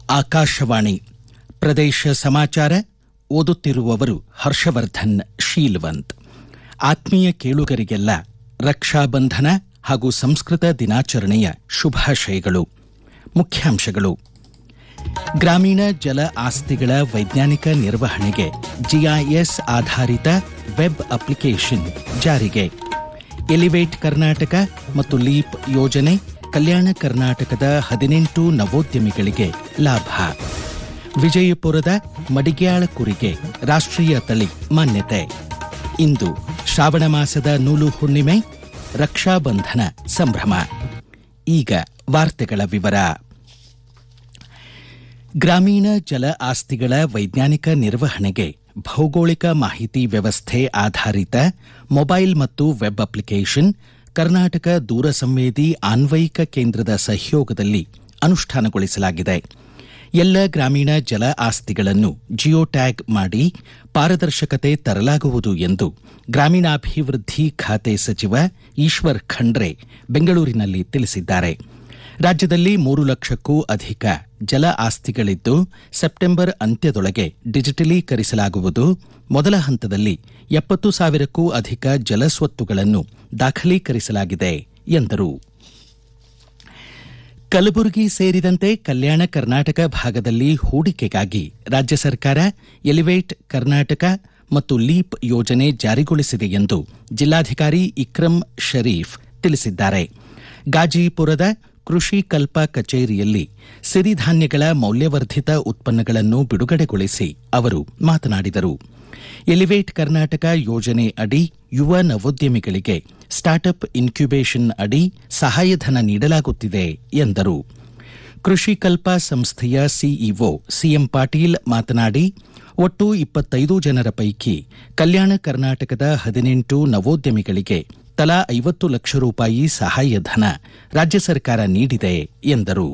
ಆಕಾಶವಾಣಿ ಪ್ರದೇಶ ಸಮಾಚಾರ ಓದುತ್ತಿರುವವರು ಹರ್ಷವರ್ಧನ್ ಶೀಲ್ವಂತ್ ಆತ್ಮೀಯ ಕೇಳುಗರಿಗೆಲ್ಲ ರಕ್ಷಾಬಂಧನ ಹಾಗೂ ಸಂಸ್ಕೃತ ದಿನಾಚರಣೆಯ ಶುಭಾಶಯಗಳು ಮುಖ್ಯಾಂಶಗಳು ಗ್ರಾಮೀಣ ಜಲ ಆಸ್ತಿಗಳ ವೈಜ್ಞಾನಿಕ ನಿರ್ವಹಣೆಗೆ ಜಿಐಎಸ್ ಆಧಾರಿತ ವೆಬ್ ಅಪ್ಲಿಕೇಶನ್ ಜಾರಿಗೆ ಎಲಿವೇಟ್ ಕರ್ನಾಟಕ ಮತ್ತು ಲೀಪ್ ಯೋಜನೆ ಕಲ್ಯಾಣ ಕರ್ನಾಟಕದ ಹದಿನೆಂಟು ನವೋದ್ಯಮಿಗಳಿಗೆ ಲಾಭ ವಿಜಯಪುರದ ಮಡಿಗ್ಯಾಳ ಕುರಿಗೆ ರಾಷ್ಟ್ರೀಯ ತಳಿ ಮಾನ್ಯತೆ ಇಂದು ಶ್ರಾವಣ ಮಾಸದ ನೂಲು ಹುಣ್ಣಿಮೆ ರಕ್ಷಾಬಂಧನ ಸಂಭ್ರಮ ಈಗ ವಾರ್ತೆಗಳ ವಿವರ ಗ್ರಾಮೀಣ ಜಲ ಆಸ್ತಿಗಳ ವೈಜ್ಞಾನಿಕ ನಿರ್ವಹಣೆಗೆ ಭೌಗೋಳಿಕ ಮಾಹಿತಿ ವ್ಯವಸ್ಥೆ ಆಧಾರಿತ ಮೊಬೈಲ್ ಮತ್ತು ವೆಬ್ ಅಪ್ಲಿಕೇಶನ್ ಕರ್ನಾಟಕ ದೂರ ಸಂವೇದಿ ಆನ್ವಯಿಕ ಕೇಂದ್ರದ ಸಹಯೋಗದಲ್ಲಿ ಅನುಷ್ಠಾನಗೊಳಿಸಲಾಗಿದೆ ಎಲ್ಲ ಗ್ರಾಮೀಣ ಜಲ ಆಸ್ತಿಗಳನ್ನು ಜಿಯೋ ಟ್ಯಾಗ್ ಮಾಡಿ ಪಾರದರ್ಶಕತೆ ತರಲಾಗುವುದು ಎಂದು ಗ್ರಾಮೀಣಾಭಿವೃದ್ಧಿ ಖಾತೆ ಸಚಿವ ಈಶ್ವರ್ ಖಂಡ್ರೆ ಬೆಂಗಳೂರಿನಲ್ಲಿ ತಿಳಿಸಿದ್ದಾರೆ ರಾಜ್ಯದಲ್ಲಿ ಮೂರು ಲಕ್ಷಕ್ಕೂ ಅಧಿಕ ಜಲ ಆಸ್ತಿಗಳಿದ್ದು ಸೆಪ್ಟೆಂಬರ್ ಅಂತ್ಯದೊಳಗೆ ಡಿಜಿಟಲೀಕರಿಸಲಾಗುವುದು ಮೊದಲ ಹಂತದಲ್ಲಿ ಎಪ್ಪತ್ತು ಸಾವಿರಕ್ಕೂ ಅಧಿಕ ಜಲಸ್ವತ್ತುಗಳನ್ನು ದಾಖಲೀಕರಿಸಲಾಗಿದೆ ಎಂದರು ಕಲಬುರಗಿ ಸೇರಿದಂತೆ ಕಲ್ಯಾಣ ಕರ್ನಾಟಕ ಭಾಗದಲ್ಲಿ ಹೂಡಿಕೆಗಾಗಿ ರಾಜ್ಯ ಸರ್ಕಾರ ಎಲಿವೇಟ್ ಕರ್ನಾಟಕ ಮತ್ತು ಲೀಪ್ ಯೋಜನೆ ಜಾರಿಗೊಳಿಸಿದೆ ಎಂದು ಜಿಲ್ಲಾಧಿಕಾರಿ ಇಕ್ರಂ ಶರೀಫ್ ತಿಳಿಸಿದ್ದಾರೆ ಗಾಜಿಪುರದ ಕೃಷಿ ಕಲ್ಪ ಕಚೇರಿಯಲ್ಲಿ ಸಿರಿಧಾನ್ಯಗಳ ಮೌಲ್ಯವರ್ಧಿತ ಉತ್ಪನ್ನಗಳನ್ನು ಬಿಡುಗಡೆಗೊಳಿಸಿ ಅವರು ಮಾತನಾಡಿದರು ಎಲಿವೇಟ್ ಕರ್ನಾಟಕ ಯೋಜನೆ ಅಡಿ ಯುವ ನವೋದ್ಯಮಿಗಳಿಗೆ ಸ್ಟಾರ್ಟ್ಅಪ್ ಇನ್ಕ್ಯುಬೇಷನ್ ಅಡಿ ಸಹಾಯಧನ ನೀಡಲಾಗುತ್ತಿದೆ ಎಂದರು ಕೃಷಿ ಕಲ್ಪ ಸಂಸ್ಥೆಯ ಸಿಇಒ ಸಿಎಂ ಪಾಟೀಲ್ ಮಾತನಾಡಿ ಒಟ್ಟು ಇಪ್ಪತ್ತೈದು ಜನರ ಪೈಕಿ ಕಲ್ಯಾಣ ಕರ್ನಾಟಕದ ಹದಿನೆಂಟು ನವೋದ್ಯಮಿಗಳಿಗೆ ತಲಾ ಐವತ್ತು ಲಕ್ಷ ರೂಪಾಯಿ ಸಹಾಯಧನ ರಾಜ್ಯ ಸರ್ಕಾರ ನೀಡಿದೆ ಎಂದರು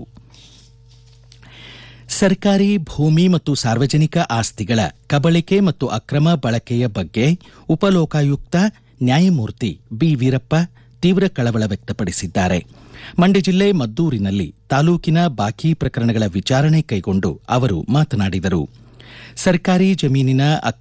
ಸರ್ಕಾರಿ ಭೂಮಿ ಮತ್ತು ಸಾರ್ವಜನಿಕ ಆಸ್ತಿಗಳ ಕಬಳಿಕೆ ಮತ್ತು ಅಕ್ರಮ ಬಳಕೆಯ ಬಗ್ಗೆ ಉಪಲೋಕಾಯುಕ್ತ ನ್ಯಾಯಮೂರ್ತಿ ಬಿ ವೀರಪ್ಪ ತೀವ್ರ ಕಳವಳ ವ್ಯಕ್ತಪಡಿಸಿದ್ದಾರೆ ಮಂಡ್ಯ ಜಿಲ್ಲೆ ಮದ್ದೂರಿನಲ್ಲಿ ತಾಲೂಕಿನ ಬಾಕಿ ಪ್ರಕರಣಗಳ ವಿಚಾರಣೆ ಕೈಗೊಂಡು ಅವರು ಮಾತನಾಡಿದರು ಸರ್ಕಾರಿ ಜಮೀನಿನ